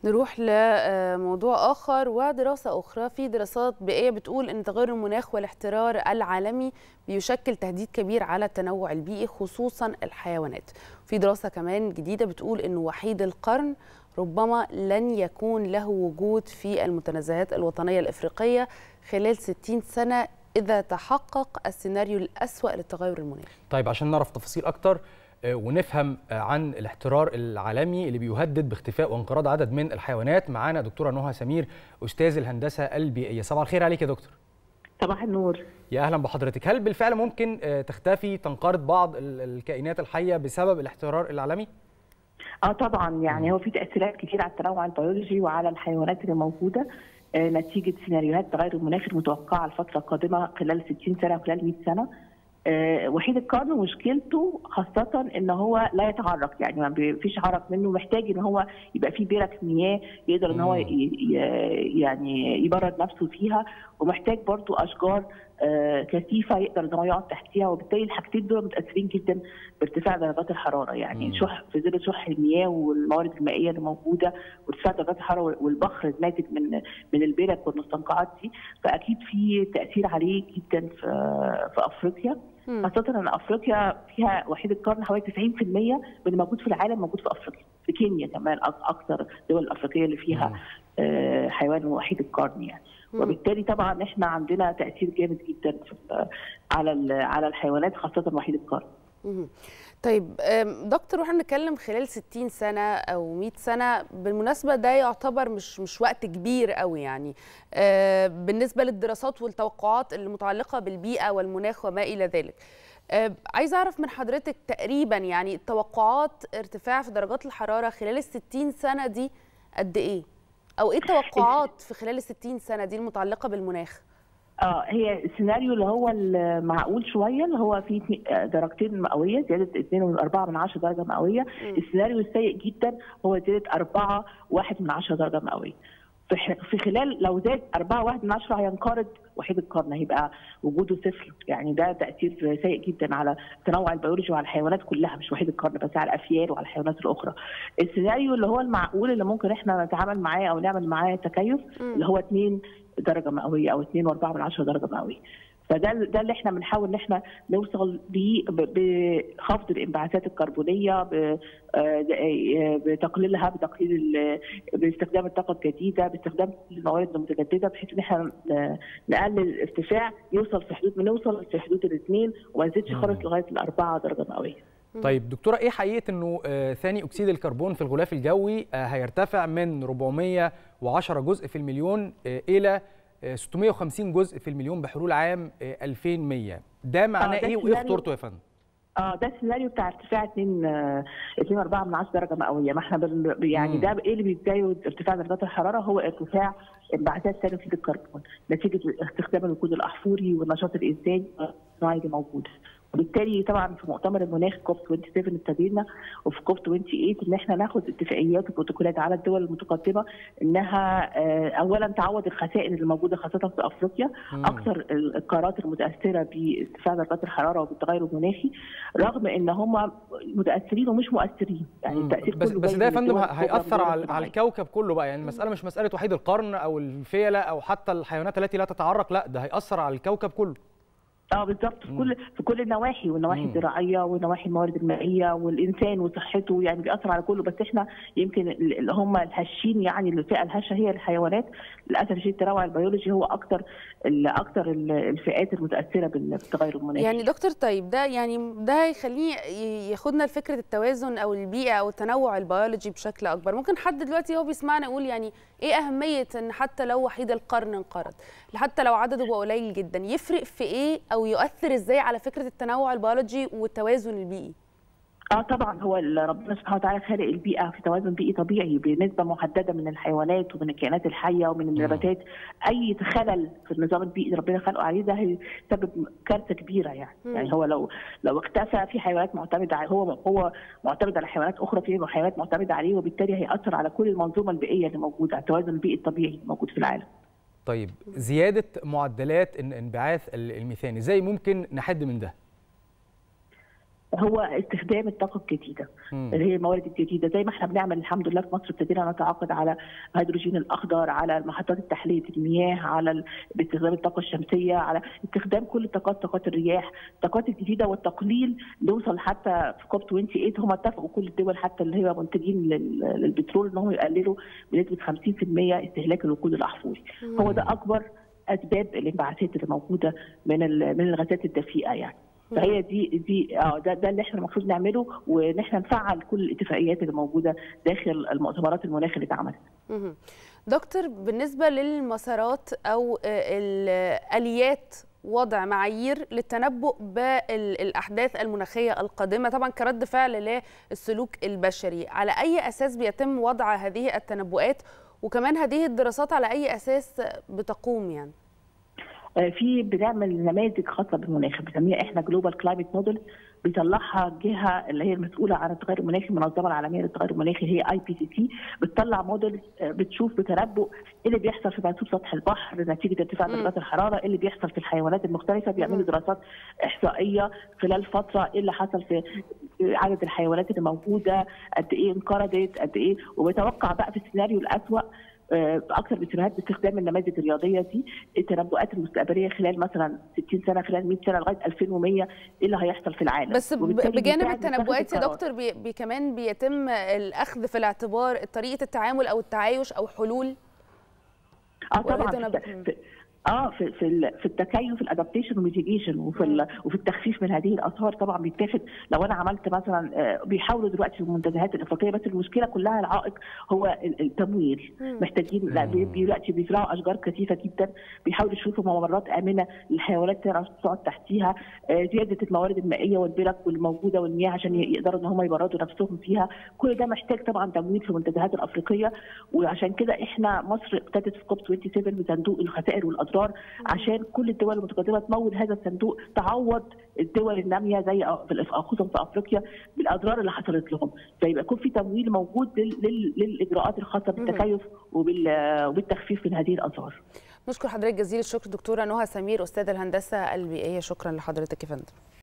نروح لموضوع آخر ودراسة أخرى في دراسات بيئية بتقول أن تغير المناخ والاحترار العالمي بيشكل تهديد كبير على التنوع البيئي خصوصا الحيوانات في دراسة كمان جديدة بتقول أن وحيد القرن ربما لن يكون له وجود في المتنزهات الوطنية الإفريقية خلال 60 سنة إذا تحقق السيناريو الأسوأ للتغير المناخي طيب عشان نعرف تفاصيل أكتر ونفهم عن الاحترار العالمي اللي بيهدد باختفاء وانقراض عدد من الحيوانات معانا دكتوره نهى سمير استاذ الهندسه البيئيه صباح الخير عليك يا دكتور صباح النور يا اهلا بحضرتك هل بالفعل ممكن تختفي تنقرض بعض الكائنات الحيه بسبب الاحترار العالمي اه طبعا يعني هو في تاثيرات كتير على التنوع البيولوجي وعلى الحيوانات اللي موجوده نتيجه سيناريوهات التغير المناخي المتوقعه الفتره القادمه خلال 60 سنه وخلال 100 سنه وحيد القرن مشكلته خاصة ان هو لا يتعرق يعني ما فيش عرق منه محتاج ان هو يبقى فيه برك مياه يقدر ان هو يعني يبرد نفسه فيها ومحتاج برضو اشجار كثيفه يقدر ان هو يقعد تحتيها وبالتالي الحاجتين دول متاثرين جدا بارتفاع درجات الحراره يعني شح في ظل شح المياه والموارد المائيه اللي موجوده وارتفاع درجات الحراره والبخر الناتج من من البرك والمستنقعات دي فاكيد في تاثير عليه جدا في في افريقيا خاصة ان افريقيا فيها وحيد القرن حوالي 90% من الموجود في العالم موجود في افريقيا، في كينيا كمان اكثر الدول الافريقيه اللي فيها حيوان وحيد القرن يعني. وبالتالي طبعا احنا عندنا تاثير جامد جدا على على الحيوانات خاصه وحيد القرن. طيب دكتور واحنا بنتكلم خلال 60 سنه او 100 سنه بالمناسبه ده يعتبر مش مش وقت كبير قوي يعني بالنسبه للدراسات والتوقعات المتعلقه بالبيئه والمناخ وما الى ذلك عايز اعرف من حضرتك تقريبا يعني توقعات ارتفاع في درجات الحراره خلال ال 60 سنه دي قد ايه او ايه التوقعات في خلال ال 60 سنه دي المتعلقه بالمناخ اه هي السيناريو اللي هو المعقول شويه اللي هو فيه درجتين مئويه زياده 2.4 من 10 درجه مئويه السيناريو السيء جدا هو زياده 4 1 من 10 درجه مئويه في خلال لو زاد 4 1 من 10 هينقرض وحيد القرن هيبقى وجوده صفر يعني ده تاثير سيء جدا على التنوع البيولوجي وعلى الحيوانات كلها مش وحيد القرن بس على الافيال وعلى الحيوانات الاخرى السيناريو اللي هو المعقول اللي ممكن احنا نتعامل معاه او نعمل معاه تكيف اللي هو 2 درجه مئويه او 2.4 من 10 درجه مئويه فده ده اللي احنا بنحاول ان احنا نوصل بيه بخفض الانبعاثات الكربونيه بتقليلها بتقليل باستخدام الطاقه الجديده باستخدام الموارد المتجدده بحيث ان احنا نقلل الارتفاع يوصل في حدود بنوصل في حدود الاثنين وما نزيدش خالص لغايه الاربعه درجه مئويه. طيب دكتوره ايه حقيقه انه ثاني اكسيد الكربون في الغلاف الجوي هيرتفع من 410 جزء في المليون الى 650 جزء في المليون بحلول عام 2100 ده معناه ايه وايه خطورته يا فندم؟ اه ده السيناريو بتاع ارتفاع 2 2.4 من 10 درجه مئويه ما احنا بل يعني مم. ده ايه اللي بيزايد ارتفاع درجات الحراره هو ارتفاع انبعاثات ثاني اكسيد الكربون نتيجه استخدام الوقود الاحفوري والنشاط الانساني الصناعي اللي موجود وبالتالي طبعا في مؤتمر المناخ كوب 27 ابتدينا وفي كوب 28 ان احنا ناخد اتفاقيات وبروتوكولات على الدول المتقدمه انها اولا تعوض الخسائر اللي موجوده خاصه في افريقيا مم. اكثر القارات المتاثره بارتفاع درجات الحراره وبالتغير المناخي رغم ان هم متاثرين ومش مؤثرين يعني التاثير بس كله بس ده يا فندم هياثر على, على الكوكب كله بقى يعني المساله مش مساله وحيد القرن او الفيله او حتى الحيوانات التي لا تتعرق لا ده هياثر على الكوكب كله اه بالظبط في كل في كل النواحي والنواحي الزراعيه ونواحي الموارد المائيه والانسان وصحته يعني بيأثر على كله بس احنا يمكن اللي هم الهشين يعني الفئه الهشه هي الحيوانات للاسف الشديد التنوع البيولوجي هو اكثر اكثر الفئات المتاثره بالتغير المناخي يعني دكتور طيب ده يعني ده هيخليه ياخدنا لفكره التوازن او البيئه او التنوع البيولوجي بشكل اكبر ممكن حد دلوقتي هو بيسمعنا يقول يعني ايه اهميه ان حتى لو وحيد القرن انقرض حتى لو عدده بقى قليل جدا يفرق في ايه او يؤثر ازاي على فكره التنوع البيولوجي والتوازن البيئي اه طبعا هو ربنا سبحانه وتعالى خالق البيئه في توازن بيئي طبيعي بنسبه محدده من الحيوانات ومن الكائنات الحيه ومن النباتات اي خلل في النظام البيئي اللي ربنا خلقه عليه ده هيسبب كارثه كبيره يعني مم. يعني هو لو لو اختفى في حيوانات معتمده عليه هو هو معتمد على حيوانات اخرى في حيوانات معتمده عليه وبالتالي هياثر على كل المنظومه البيئيه اللي موجوده التوازن البيئي الطبيعي الموجود في العالم طيب زياده معدلات انبعاث الميثان ازاي ممكن نحد من ده هو استخدام الطاقه الجديده اللي هي الموارد الجديده زي ما احنا بنعمل الحمد لله في مصر ابتدينا نتعاقد على الهيدروجين الاخضر على محطات تحليه المياه على باستخدام الطاقه الشمسيه على استخدام كل الطاقات طاقات الرياح الطاقات الجديده والتقليل نوصل حتى في كوب 28 هم اتفقوا كل الدول حتى اللي هي منتجين للبترول ان هم يقللوا بنسبه 50% استهلاك الوقود الاحفوري هو ده اكبر اسباب الانبعاثات اللي موجوده من من الغازات الدفيئه يعني فهي دي دي اه ده ده اللي احنا المفروض نعمله وان احنا نفعل كل الاتفاقيات اللي موجوده داخل المؤتمرات المناخ اللي اتعملت. دكتور بالنسبه للمسارات او الاليات وضع معايير للتنبؤ بالاحداث المناخيه القادمه طبعا كرد فعل للسلوك البشري على اي اساس بيتم وضع هذه التنبؤات وكمان هذه الدراسات على اي اساس بتقوم يعني في بنعمل نماذج خاصه بالمناخ بنسميها احنا جلوبال كلايمت موديل بيطلعها الجهه اللي هي المسؤوله عن التغير المناخي المنظمه العالميه للتغير المناخي هي اي بي سي تي بتطلع موديل بتشوف بتنبؤ ايه اللي بيحصل في منسوب سطح البحر نتيجه ارتفاع درجات الحراره ايه اللي بيحصل في الحيوانات المختلفه بيعملوا دراسات احصائيه خلال فتره ايه اللي حصل في عدد الحيوانات اللي موجوده قد ايه انقرضت قد ايه وبيتوقع بقى في السيناريو الاسوء اكثر بسيناريوهات باستخدام النماذج الرياضيه دي التنبؤات المستقبليه خلال مثلا 60 سنه خلال 100 سنه لغايه 2100 ايه اللي هيحصل في العالم بس بجانب التنبؤات يا دكتور بي بي كمان بيتم الاخذ في الاعتبار طريقه التعامل او التعايش او حلول اه طبعا اه في في في التكيف الادابتيشن والميتيجيشن وفي وفي التخفيف من هذه الاثار طبعا بيتاخد لو انا عملت مثلا بيحاولوا دلوقتي في المنتديات الافريقيه بس المشكله كلها العائق هو التمويل محتاجين لا دلوقتي بيزرعوا اشجار كثيفه جدا بيحاولوا يشوفوا ممرات امنه للحيوانات تقعد تحتيها زياده الموارد المائيه والبرك والموجوده والمياه عشان يقدروا ان هم يبردوا نفسهم فيها كل ده محتاج طبعا تمويل في المنتديات الافريقيه وعشان كده احنا مصر ابتدت في كوب 27 بصندوق الخسائر والاضرار عشان كل الدول المتقدمه تمول هذا الصندوق تعوض الدول الناميه زي خصوصا في افريقيا بالاضرار اللي حصلت لهم فيبقى يكون في تمويل موجود للاجراءات الخاصه بالتكيف وبالتخفيف من هذه الاثار. نشكر حضرتك جزيل الشكر دكتوره نهى سمير استاذ الهندسه البيئيه شكرا لحضرتك يا فندم.